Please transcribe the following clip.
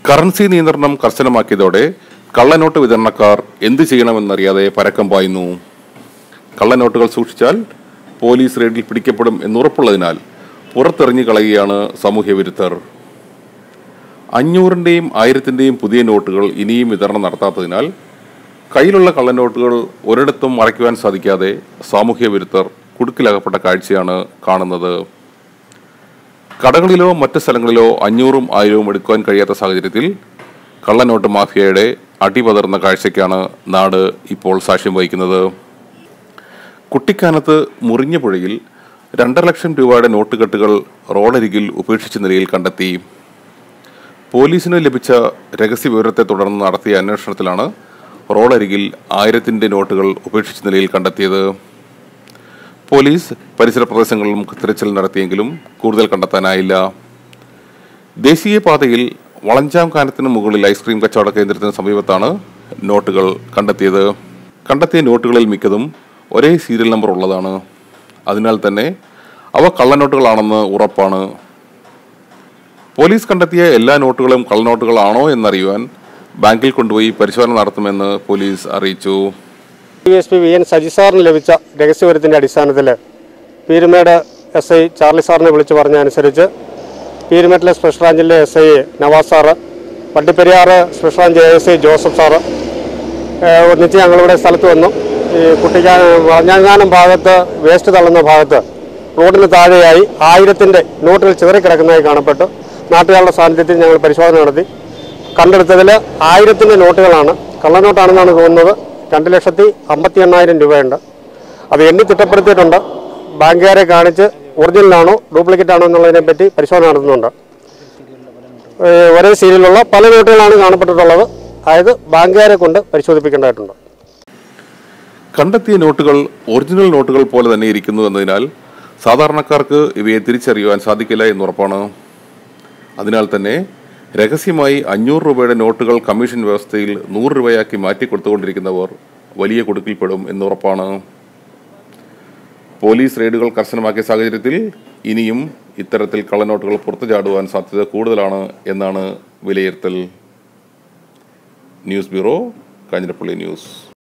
currency നിയന്ത്രണം കർശനമാക്കിയതോടെ കള്ളനോട്ട് വിതരണക്കാർ എന്ത് ചെയ്യണമെന്നറിയാതെ പരക്കം പായുന്നു കള്ളനോട്ടുകൾ സൂക്ഷിച്ചാൽ പോലീസ് റെയ്ഡിൽ പിടിക്കപ്പെടും എന്നുറപ്പുള്ളതിനാൽ പുറത്തെറിഞ്ഞു കളയുകയാണ് സാമൂഹ്യ വിരുദ്ധർ അഞ്ഞൂറിൻ്റെയും ആയിരത്തിൻ്റെയും പുതിയ നോട്ടുകൾ ഇനിയും വിതരണം നടത്താത്തതിനാൽ കയ്യിലുള്ള കള്ളനോട്ടുകൾ ഒരിടത്തും മറയ്ക്കുവാൻ സാധിക്കാതെ സാമൂഹ്യ വിരുദ്ധർ കുടുക്കിലകപ്പെട്ട കാഴ്ചയാണ് കാണുന്നത് കടകളിലോ മറ്റ് സ്ഥലങ്ങളിലോ അഞ്ഞൂറും ആയിരവും എടുക്കുവാൻ കഴിയാത്ത സാഹചര്യത്തിൽ കള്ളനോട്ട് മാഫിയയുടെ അടിപതർന്ന കാഴ്ചയ്ക്കാണ് നാട് ഇപ്പോൾ സാക്ഷ്യം വഹിക്കുന്നത് കുട്ടിക്കാനത്ത് മുറിഞ്ഞ പുഴയിൽ രണ്ടര ലക്ഷം രൂപയുടെ നോട്ടുകെട്ടുകൾ റോഡരികിൽ ഉപേക്ഷിച്ച നിലയിൽ കണ്ടെത്തി പോലീസിന് ലഭിച്ച രഹസ്യ വിവരത്തെ തുടർന്ന് നടത്തിയ അന്വേഷണത്തിലാണ് റോഡരികിൽ ആയിരത്തിന്റെ നോട്ടുകൾ ഉപേക്ഷിച്ച നിലയിൽ കണ്ടെത്തിയത് പോലീസ് പരിസര പ്രദേശങ്ങളിലും തിരച്ചിൽ നടത്തിയെങ്കിലും കൂടുതൽ കണ്ടെത്താനായില്ല ദേശീയപാതയിൽ വളഞ്ചാം കാനത്തിന് മുകളിൽ ഐസ്ക്രീം കച്ചവട കേന്ദ്രത്തിന് സമീപത്താണ് നോട്ടുകൾ കണ്ടെത്തിയത് കണ്ടെത്തിയ നോട്ടുകളിൽ മിക്കതും ഒരേ സീരിയൽ നമ്പർ ഉള്ളതാണ് അതിനാൽ തന്നെ അവ കള്ളനോട്ടുകളാണെന്ന് ഉറപ്പാണ് പോലീസ് കണ്ടെത്തിയ എല്ലാ നോട്ടുകളും കള്ളനോട്ടുകളാണോ എന്നറിയുവാൻ ബാങ്കിൽ കൊണ്ടുപോയി പരിശോധന നടത്തുമെന്ന് പോലീസ് അറിയിച്ചു D S P V N Saji സാറിന് ലഭിച്ച രഹസ്യവിവരത്തിൻ്റെ അടിസ്ഥാനത്തിൽ പീരുമേട് എസ് ഐ ചാർലി സാറിനെ വിളിച്ചു പറഞ്ഞ അനുസരിച്ച് പീരുമേട്ടിലെ സ്പെഷ്യൽ ബ്രാഞ്ചിലെ S I Navas sir Vattiperiyar special branch S I Joseph sir ഏഹ് ഒന്നിച്ച് ഞങ്ങളിവിടെ സ്ഥലത്ത് വന്നു ഈ കുട്ടിക്കാ വളഞ്ഞാങ്ങാനം ഭാഗത്ത് വേസ്റ്റ് തള്ളുന്ന ഭാഗത്ത് റോഡിന് താഴെയായി ആയിരത്തിൻ്റെ നോട്ടുകൾ ചിതറിക്കിടക്കുന്നതായി കാണപ്പെട്ടു നാട്ടുകാരുടെ സാന്നിധ്യത്തിൽ ഞങ്ങൾ പരിശോധന നടത്തി കണ്ടെടുത്തതിൽ ആയിരത്തിൻ്റെ നോട്ടുകളാണ് കള്ളനോട്ടാണെന്നാണ് തോന്നുന്നത് രണ്ട് ലക്ഷത്തി അമ്പത്തി എണ്ണായിരം രൂപയുണ്ട് അത് എണ്ണി തിട്ടപ്പെടുത്തിയിട്ടുണ്ട് ബാങ്കുകാരെ കാണിച്ച് ഒറിജിനലാണോ ഡ്യൂപ്ലിക്കേറ്റ് ആണോ എന്നുള്ളതിനെ പറ്റി പരിശോധന നടത്തുന്നുണ്ട് ഏഹ് ഒരേ സീരിയലുള്ള പല നോട്ടുകളാണ് കാണപ്പെട്ടിട്ടുള്ളത് അതായത് ബാങ്കുകാരെ കൊണ്ട് പരിശോധിപ്പിക്കേണ്ടതായിട്ടുണ്ട് കണ്ടെത്തിയ നോട്ടുകൾ ഒറിജിനൽ നോട്ടുകൾ പോലെ തന്നെ ഇരിക്കുന്നു എന്നതിനാൽ സാധാരണക്കാർക്ക് ഇവയെ തിരിച്ചറിയുവാൻ സാധിക്കില്ല എന്നുറപ്പാണ് അതിനാൽ തന്നെ രഹസ്യമായി അഞ്ഞൂറ് രൂപയുടെ നോട്ടുകൾ കമ്മീഷൻ വ്യവസ്ഥയിൽ നൂറ് രൂപയാക്കി മാറ്റി കൊടുത്തുകൊണ്ടിരിക്കുന്നവർ വലിയ കുടുക്കിൽപ്പെടും എന്നുറപ്പാണ് പോലീസ് റെയ്ഡുകൾ കർശനമാക്കിയ സാഹചര്യത്തിൽ ഇനിയും ഇത്തരത്തിൽ കള്ളനോട്ടുകൾ പുറത്തു ചാടുവാൻ സാധ്യത കൂടുതലാണ് എന്നാണ് വിലയിരുത്തൽ ന്യൂസ് ബ്യൂറോ കാഞ്ഞിരപ്പള്ളി ന്യൂസ്